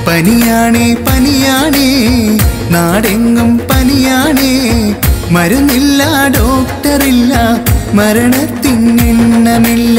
പനിയാണേ പനിയാണേ നാടെങ്ങും പനിയാണേ മരുന്നില്ല ഡോക്ടറില്ല മരണത്തിനെണ്ണമില്ല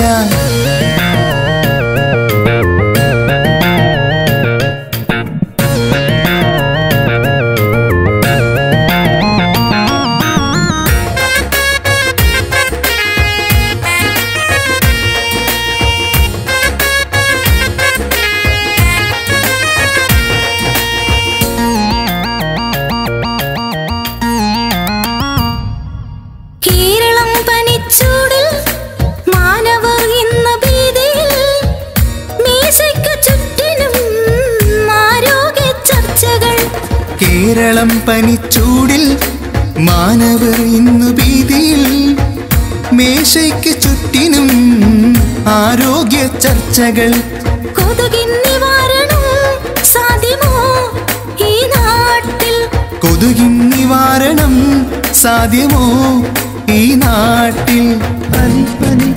കേരളം പനിച്ചൂടിൽ മാനവർ ഇന്ന് ഭീതിയിൽ മീശയ്ക്ക് ചുറ്റിനും ആരോഗ്യ ചർച്ചകൾ കേരളം പനിച്ചൂടിൽ മാനവർ ഇന്നു ഭീതിയിൽ മേശയ്ക്ക് ചുറ്റിനും ആരോഗ്യ ചർച്ചകൾ കൊതുകിൻ നിവാരണം സാധ്യമോ ഈ നാട്ടിൽ കൊതുകിൻ നിവാരണം സാധ്യമോ ഈ നാട്ടിൽ പനി പനി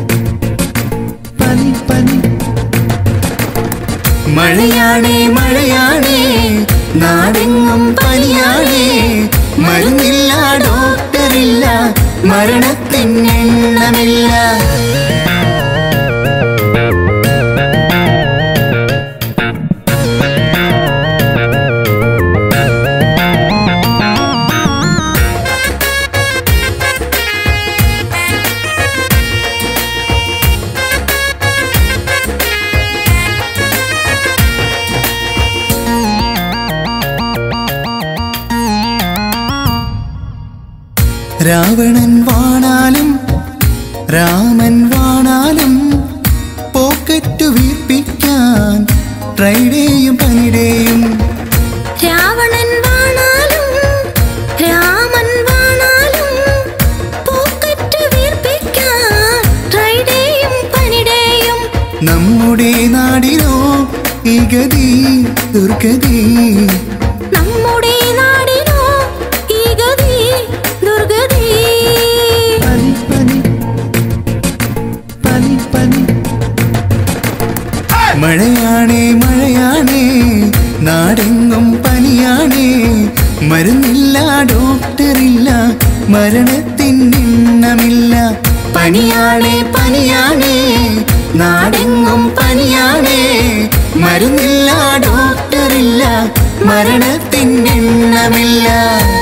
പനി പനി മഴയാണേ മഴയാണേ നാടെങ്ങും പനിയാണേ മരുന്നില്ല ഡോക്ടറില്ല മരണത്തിനെണ്ണമില്ല രാവണൻ വാണാലും രാമൻ വാണാലും പോക്കറ്റ് വീർപ്പിക്കാൻ ട്രൈഡേയും പനിടേയും രാവണൻ വാണാലും രാമൻ വാണാലും പോക്കറ്റ് വീർപ്പിക്കാൻ ട്രൈഡേയും പനിടേയും നമ്മുടെ നാടിനോ ഈ ഗതി ദുർഗതി നമ്മുടെ നാടിനോ ഈ ഗതി ദുർഗതി പനി പനി പനി പനി മഴയാണേ മഴയാണേ നാടെങ്ങും പനിയാണേ മരുന്നില്ല ഡോക്ടറില്ല മരണത്തിനെണ്ണമില്ല പനിയാണേ പനിയാണേ നാടെങ്ങും പനിയാണേ മരുന്നില്ല ഡോക്ടറില്ല മരണത്തിനെണ്ണമില്ല